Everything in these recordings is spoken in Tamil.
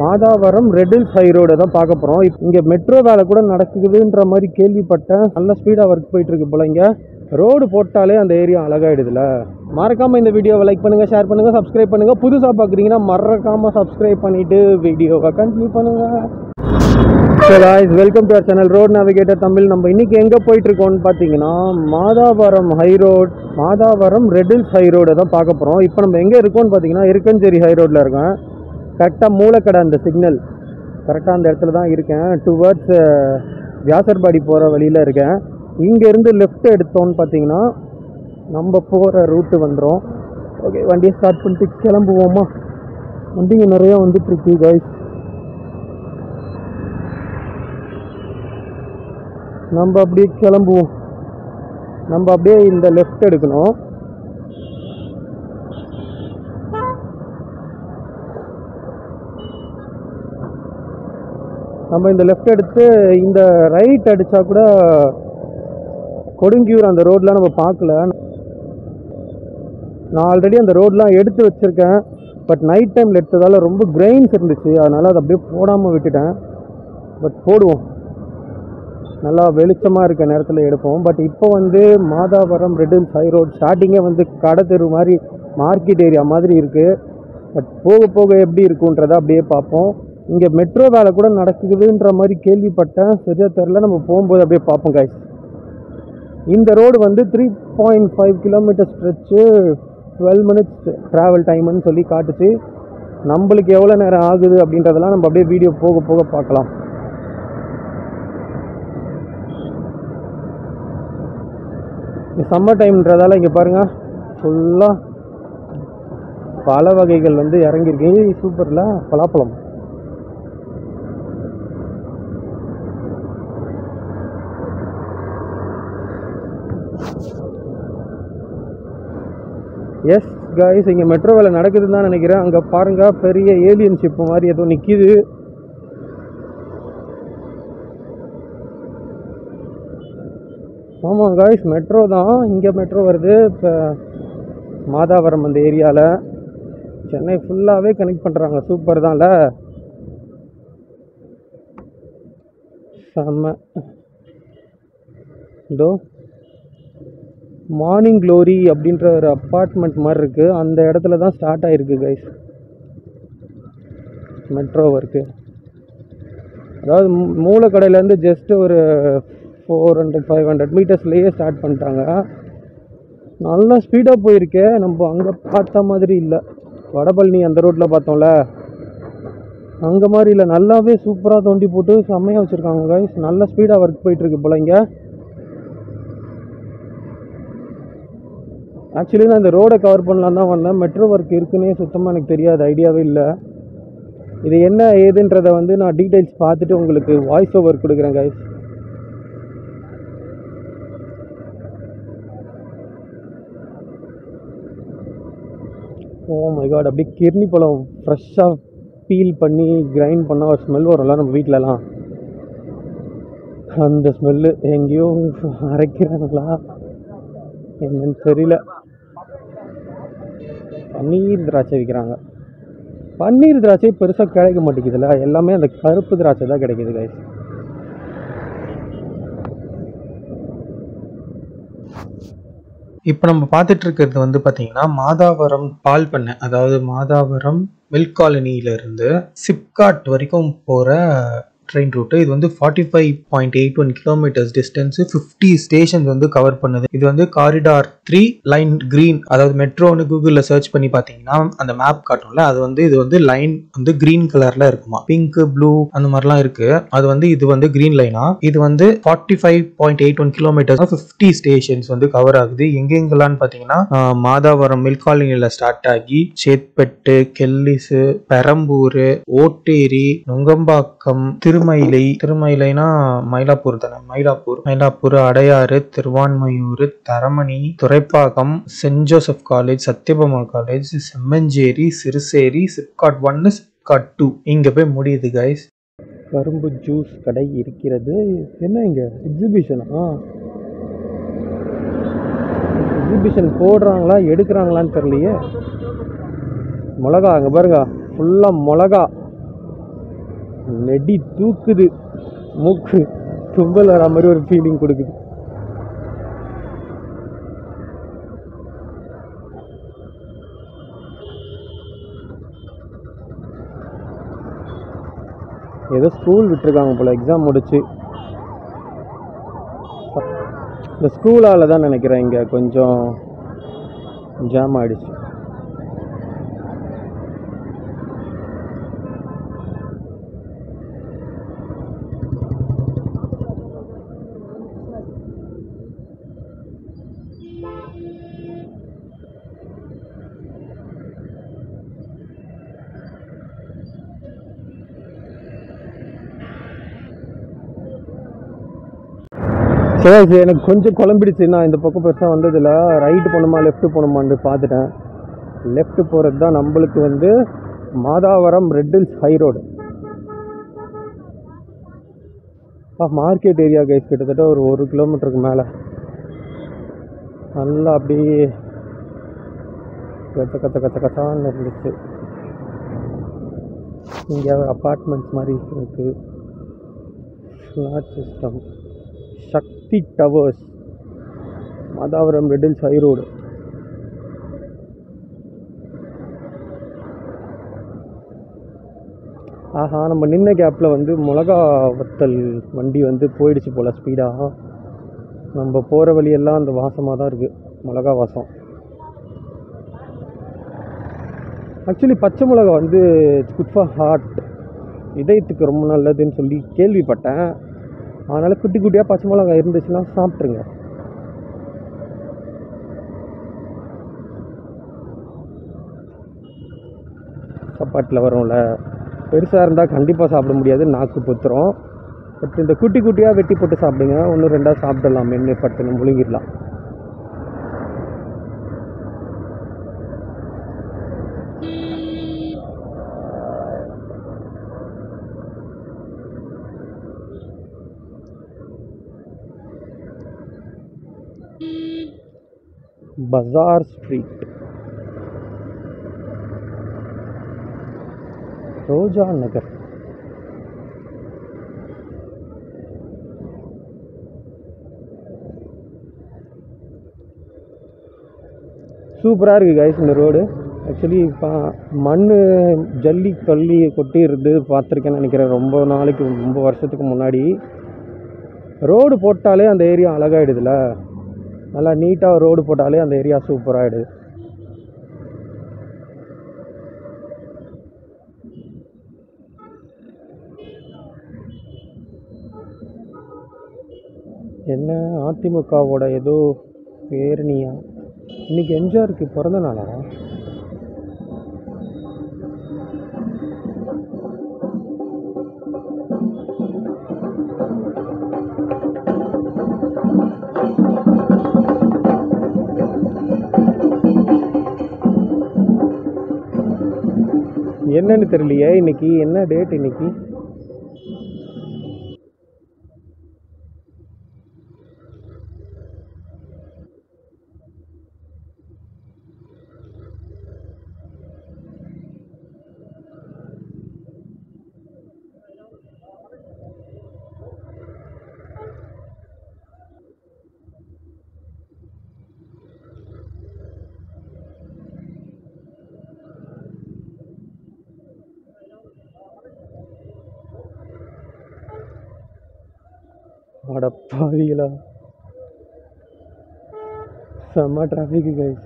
மாதாவரம் ரெட்டில்ஸ் ஹை ரோடு தான் பார்க்க போகிறோம் இங்கே மெட்ரோ வேலை கூட நடக்குதுன்ற மாதிரி கேள்விப்பட்டேன் நல்ல ஸ்பீடாக ஒர்க் போயிட்டு இருக்கு போல இங்கே ரோடு போட்டாலே அந்த ஏரியா அழகாயிடுதுல மறக்காமல் இந்த வீடியோவை லைக் பண்ணுங்கள் ஷேர் பண்ணுங்கள் சப்ஸ்கிரைப் பண்ணுங்கள் புதுசாக பார்க்குறீங்கன்னா மறக்காமல் சப்ஸ்கிரைப் பண்ணிவிட்டு வீடியோவை கண்டினியூ பண்ணுங்கள் so guys welcome to our channel road navigator Tamil நம்ம இன்னைக்கு எங்கே போயிட்டு இருக்கோம்னு பார்த்தீங்கன்னா Madhavaram high road Madhavaram Redhills high road தான் பார்க்க போகிறோம் இப்போ நம்ம எங்கே இருக்கோம்னு பார்த்தீங்கன்னா இருக்கஞ்சேரி ஹை ரோட்டில் இருக்கேன் கரெக்டாக மூலக்கடை அந்த சிக்னல் கரெக்டாக அந்த இடத்துல தான் இருக்கேன் டுவர்ட்ஸ் வியாசர்பாடி போகிற வழியில் இருக்கேன் இங்கேருந்து லெஃப்ட் எடுத்தோம்னு பார்த்தீங்கன்னா நம்ம போகிற ரூட்டு வந்துடும் ஓகே வண்டியை ஸ்டார்ட் பண்ணிட்டு கிளம்புவோமா வண்டிங்க நிறையா வந்துட்டுருக்கு காய்ஸ் நம்ம அப்படியே கிளம்புவோம் நம்ம அப்படியே இந்த லெஃப்ட் எடுக்கணும் நம்ம இந்த லெஃப்ட் எடுத்து இந்த ரைட் அடித்தா கூட கொடுங்கியூர் அந்த ரோட்லாம் நம்ம பார்க்கல நான் ஆல்ரெடி அந்த ரோட்லாம் எடுத்து வச்சுருக்கேன் பட் நைட் டைமில் எடுத்ததால ரொம்ப கிரெயின்ஸ் இருந்துச்சு அதனால் அதை அப்படியே போடாமல் விட்டுட்டேன் பட் போடுவோம் நல்லா வெளிச்சமாக இருக்க நேரத்தில் எடுப்போம் பட் இப்போ வந்து மாதாவரம் ரெட்டில்ஸ் ஹை ரோட் ஸ்டார்டிங்கே வந்து கடை தெரு மாதிரி மார்க்கெட் ஏரியா மாதிரி இருக்குது பட் போக போக எப்படி இருக்குன்றதை அப்படியே பார்ப்போம் இங்கே மெட்ரோ வேலை கூட நடக்குதுன்ற மாதிரி கேள்விப்பட்டேன் சரியா தெரில நம்ம போகும்போது அப்படியே பார்ப்போம் guys இந்த ரோடு வந்து three point five kilometre stretch twelve minutes travel டைம்னு சொல்லி காட்டுச்சு நம்மளுக்கு எவ்வளோ நேரம் ஆகுது அப்படின்றதெல்லாம் நம்ம அப்படியே வீடியோ போக போக பார்க்கலாம் சம்மர் டைம்ன்றதால இங்கே பாருங்கள் ஃபுல்லாக பல வகைகள் வந்து இறங்கியிருக்கு ஏய், சூப்பர்ல பலாப்பழம் எஸ் காய்ஸ் இங்கே மெட்ரோ வேலை நடக்குதுன்னு தான் நினைக்கிறேன் அங்கே பாருங்க பெரிய ஏலியன் ஷிப் மாதிரி ஏதோ நிற்கிது ஆமாம் காய்ஸ் மெட்ரோ தான் இங்கே மெட்ரோ வருது இப்போ மாதாவரம் அந்த ஏரியாவில் சென்னை ஃபுல்லாகவே கனெக்ட் பண்ணுறாங்க சூப்பர் தான்ல செம்ம இதோ மார்னிங் க்ளோரி அப்படின்ற ஒரு அப்பார்ட்மெண்ட் மாதிரி இருக்குது அந்த இடத்துல தான் ஸ்டார்ட் ஆகிருக்கு கைஸ் மெட்ரோ ஒர்க்கு அதாவது மூ- மூலக்கடையிலேருந்து ஜஸ்ட் ஒரு ஃபோர் ஹண்ட்ரட் ஃபைவ் ஹண்ட்ரட் மீட்டர்ஸ்லேயே ஸ்டார்ட் பண்ணிட்டாங்க நல்லா ஸ்பீடாக போயிருக்கே நம்ம அங்கே பார்த்த மாதிரி இல்லை வடபழனி அந்த ரோட்டில் பார்த்தோம்ல அங்கே மாதிரி இல்லை நல்லாவே சூப்பராக தோண்டி போட்டு செம்மையாக வச்சுருக்காங்க கைஸ் நல்ல ஸ்பீடாக ஒர்க் போயிட்டுருக்கு போல இங்கே ஆக்சுவலி நான் இந்த ரோடை கவர் பண்ணலாம் தான் வந்தேன் மெட்ரோ ஒர்க் இருக்குன்னே சுத்தமாக எனக்கு தெரியாது ஐடியாவே இல்லை இது என்ன ஏதுன்றதை வந்து நான் டீட்டெயில்ஸ் பார்த்துட்டு உங்களுக்கு வாய்ஸ் ஓவர் கொடுக்குறேன் கைஸ் ஓ மை காட் அப்படியே கிர்னி பழம் ஃப்ரெஷ்ஷாக பீல் பண்ணி கிரைண்ட் பண்ணால் ஒரு ஸ்மெல் வரும்ல நம்ம வீட்டிலலாம் அந்த ஸ்மெல்லு எங்கேயோ அரைக்கிறாங்களா என்னன்னு தெரியல பன்னீர் திராட்சை விற்கிறாங்க பன்னீர் திராட்சை பெருசாக கிடைக்க மாட்டேங்குதுல்ல எல்லாமே அந்த கருப்பு திராட்சை தான் கிடைக்குது கைஸ் இப்போ நம்ம பார்த்துட்டு இருக்கிறது வந்து பார்த்தீங்கன்னா மாதாவரம் பால் பண்ணை அதாவது மாதாவரம் மில்க் காலனியில இருந்து சிப்காட் வரைக்கும் போகிற ட்ரெயின் ரூட்டு இது வந்து forty five point eight one kilometres distance fifty stations வந்து கவர் பண்ணுது இது வந்து காரிடார் த்ரீ லைன் கிரீன் அதாவது மெட்ரோன்னு கூகுளில் சர்ச் பண்ணி பார்த்தீங்கன்னா அந்த மேப் காட்டும்ல அது வந்து இது வந்து லைன் வந்து கிரீன் கலரில் இருக்குமா பிங்க் ப்ளூ அந்த மாதிரிலாம் இருக்கு அது வந்து இது வந்து கிரீன் லைனா இது வந்து forty five point eight one kilometres fifty stations வந்து கவர் ஆகுது எங்கெங்கெல்லாம்னு பார்த்தீங்கன்னா ஆஹ், மாதாவரம் மில்க் காலனியில் ஸ்டார்ட் ஆகி சேத்பட்டு கெல்லிசு பெரம்பூர் ஓட்டேரி நுங்கம்பாக்கம் திருமயிலை திருமயிலைனா மயிலாப்பூர் தானே Mylapore Mylapore Adyar Thiruvanmiyur Taramani Thoraipakkam saint Joseph college Sathyabama college Semmancheri Siruseri SIPCOT ஒன்னு சிப்காட் டூ இங்க போய் முடியுது கைஸ் கரும்பு ஜூஸ் கடை இருக்கிறது என்ன இங்கே எக்ஸிபிஷனா எக்ஸிபிஷன் போடுறாங்களா எடுக்கிறாங்களான்னு தெரியலையே மிளகா அங்கே பாருங்க ஃபுல்லாக மிளகா நெடி தூக்குது மூக்கு தும்பல் வர மாதிரி ஒரு ஃபீலிங் கொடுக்குது ஏதோ ஸ்கூல் விட்டுருக்காங்க போல எக்ஸாம் முடிச்சு இந்த ஸ்கூலால் தான் நினைக்கிறேன் இங்கே கொஞ்சம் ஜாம் ஆயிடுச்சு சரி சரி எனக்கு கொஞ்சம் குழம்பிடுச்சு நான் இந்த பக்கம் பெருசாக வந்ததில்ல ரைட்டு போகணுமா லெஃப்ட் போகணுமான்னு பார்த்துட்டேன் லெஃப்ட் போகிறது தான் நம்மளுக்கு வந்து மாதாவரம் ரெட்டில்ஸ் ஹை ரோடு ஆ மார்க்கெட் ஏரியா கைஸ் கிட்டத்தட்ட ஒரு ஒரு கிலோமீட்டருக்கு மேலே நல்லா அப்படியே கச்ச கச்ச கச்ச கச்சான்னு இருந்துச்சு இங்கே அப்பார்ட்மெண்ட்ஸ் மாதிரி இருக்குது flat system Sakthi towers Madhavaram Redhills high road ஆஹா நம்ம நின்ன கேப்பில் வந்து மிளகா வத்தல் வண்டி வந்து போயிடுச்சு போல் ஸ்பீடாக நம்ம போகிற வழியெல்லாம் அந்த வாசமாக தான் இருக்குது மிளகா வாசம் ஆக்சுவலி பச்சை மிளகா வந்து குட் ஃபார் ஹார்ட் இதயத்துக்கு ரொம்ப நல்லதுன்னு சொல்லி கேள்விப்பட்டேன் அதனால் குட்டி குட்டியாக பச்சை மிளகா இருந்துச்சுன்னா சாப்பிட்ருங்க சாப்பாட்டில் வரும்ல பெருசாக இருந்தால் கண்டிப்பாக சாப்பிட முடியாது நாக்கு புத்துரும் பட் இந்த குட்டி குட்டியாக வெட்டி போட்டு சாப்பிடுங்க ஒன்று ரெண்டாக சாப்பிடலாம் மென்று பட்டுன்னு முழுங்கிடலாம் பஜார் ஸ்ட்ரீட் ரோஜா நகர் சூப்பராக இருக்குது கைஸ் இந்த ரோடு ஆக்சுவலி இப்போ மண் ஜல்லி கல்லி கொட்டி இருந்து பார்த்துருக்கேன்னு நினைக்கிறேன் ரொம்ப நாளைக்கு ரொம்ப வருஷத்துக்கு முன்னாடி ரோடு போட்டாலே அந்த ஏரியா அழகாயிடுதுல நல்லா நீட்டாக ரோடு போட்டாலே அந்த ஏரியா சூப்பராகிடுது என்ன அதிமுகவோட ஏதோ பேரணியா இன்னைக்கு எம்ஜிஆருக்கு பிறந்த நாளா என்னன்னு தெரியலையே இன்னைக்கு என்ன டேட் இன்னைக்கு அடப்பாவிகளா செம்ம டிராஃபிக் கைஸ்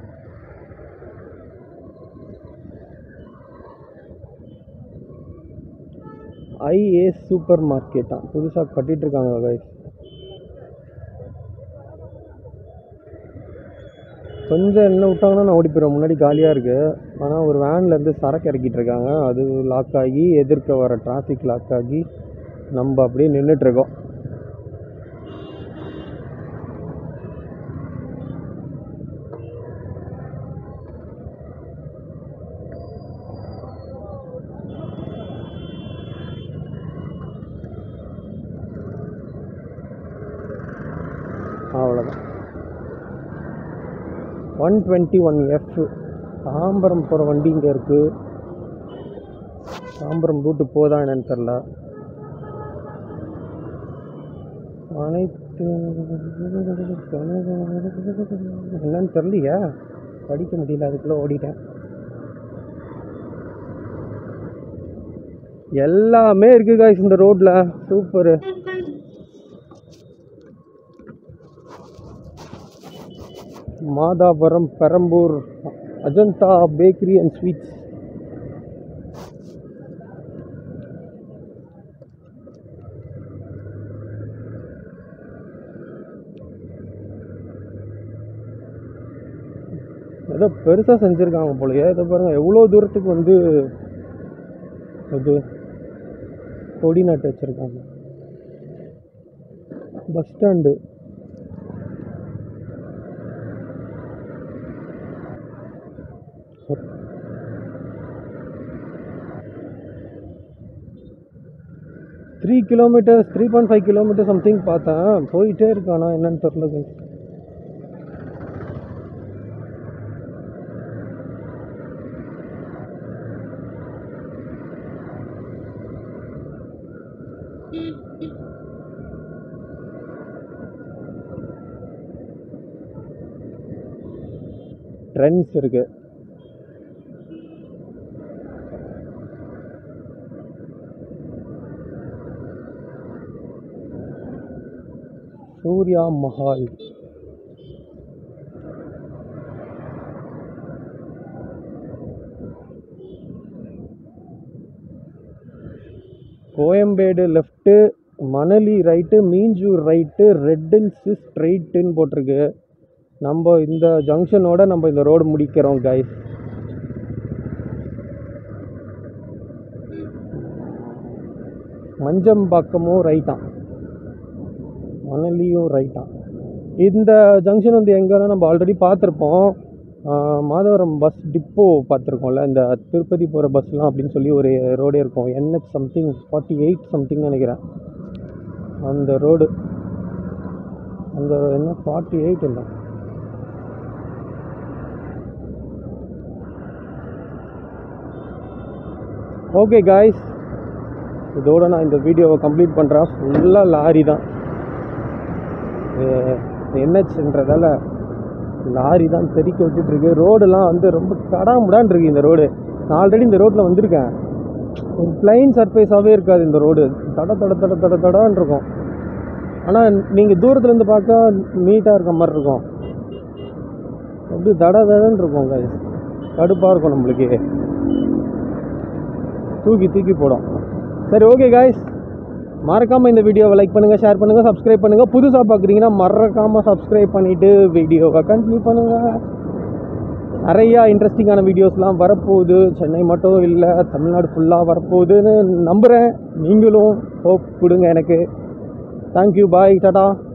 ஐஏ சூப்பர் மார்க்கெட்டா புதுசாக கட்டிட்டு இருக்காங்க கைஸ் கொஞ்சம் என்ன விட்டாங்கன்னா நான் ஓடி போயிடுவேன் முன்னாடி காலியாக இருக்குது ஆனால் ஒரு வேன்லேருந்து சரக்கு இறக்கிட்டு இருக்காங்க அது லாக் ஆகி எதிர்க்க வர டிராஃபிக் லாக் ஆகி நம்ம அப்படியே நின்றுட்டு இருக்கோம் அவ்வளோதான் one twenty one F Tambaram போகிற வண்டி இங்கே இருக்குது தாம்பரம் ரூட்டு போதா என்னன்னு தெரில அனைத்து என்னன்னு தெரியலையா படிக்க முடியல அதுக்குள்ளே ஓடிட்டேன் எல்லாமே இருக்கு காய்ஸ் இந்த ரோட்ல super Madhapuram Perambur Ajantha bakery and sweets ஏதோ பெருசாக செஞ்சுருக்காங்க போலயே இதை பாருங்க எவ்வளோ தூரத்துக்கு வந்து இது கொடி நட்டு வச்சுருக்காங்க bus stand three kilometres three point five kilometre something பார்த்தேன் போயிட்டே இருக்கானா என்னன்னு தெரில guys. ட்ரெண்ட்ஸ் இருக்கு Surya Mahal Koyambedu left Manali right Minjur right Red Hills ஸ்ட்ரெயிட்டுன்னு போட்டிருக்கு நம்ம இந்த ஜங்ஷனோட நம்ம இந்த ரோடு முடிக்கிறோம் கைஸ் மஞ்சம்பாக்கமும் ரைட்டான் மணலியும் ரைட்டான் இந்த ஜங்ஷன் வந்து எங்கன்னா நம்ம ஆல்ரெடி பார்த்துருப்போம் ஆஹ் மாதவரம் பஸ் டிப்போ பார்த்துருக்கோம்ல இந்த திருப்பதி போகிற பஸ்லாம் அப்படின்னு சொல்லி ஒரு ரோடே இருக்கும் NH something forty eight something நினைக்கிறேன் அந்த ரோடு அந்த என்ன ஃபார்ட்டி எயிட் இல்லை ஓகே காய்ஸ் இதோட நான் இந்த வீடியோவை கம்ப்ளீட் பண்ணுறேன் ஃபுல்லாக லாரி தான் என்ஹெச்ன்றதால லாரி தான் தெறிக்க விட்டுட்டு இருக்கு ரோடெல்லாம் வந்து ரொம்ப கடாமுடான் இருக்கு இந்த ரோடு நான் ஆல்ரெடி இந்த ரோட்டில் வந்திருக்கேன் ஒரு பிளைன் சர்ஃபேஸாகவே இருக்காது இந்த ரோடு தட தட தட தட தடான்னு இருக்கும் ஆனால் நீங்கள் தூரத்துலேருந்து பார்க்க நீட்டாக இருக்க மாதிரி இருக்கும் அப்படியே தட தடன்னு இருக்கும் guys கடுப்பாக இருக்கும் நம்மளுக்கு தூக்கி தூக்கி போடும் சரி ஓகே காய்ஸ் மறக்காமல் இந்த வீடியோவை லைக் பண்ணுங்கள் ஷேர் பண்ணுங்கள் சப்ஸ்கிரைப் பண்ணுங்கள் புதுசாக பார்க்குறீங்கன்னா மறக்காமல் சப்ஸ்கிரைப் பண்ணிவிட்டு வீடியோவை கண்டினியூ பண்ணுங்கள் நிறையா இன்ட்ரெஸ்டிங்கான வீடியோஸ்லாம் வரப்போகுது சென்னை மட்டும் இல்லை தமிழ்நாடு ஃபுல்லாக வரப்போகுதுன்னு நம்புகிறேன் நீங்களும் ஹோப் கொடுங்க எனக்கு தேங்க்யூ பாய் டாடா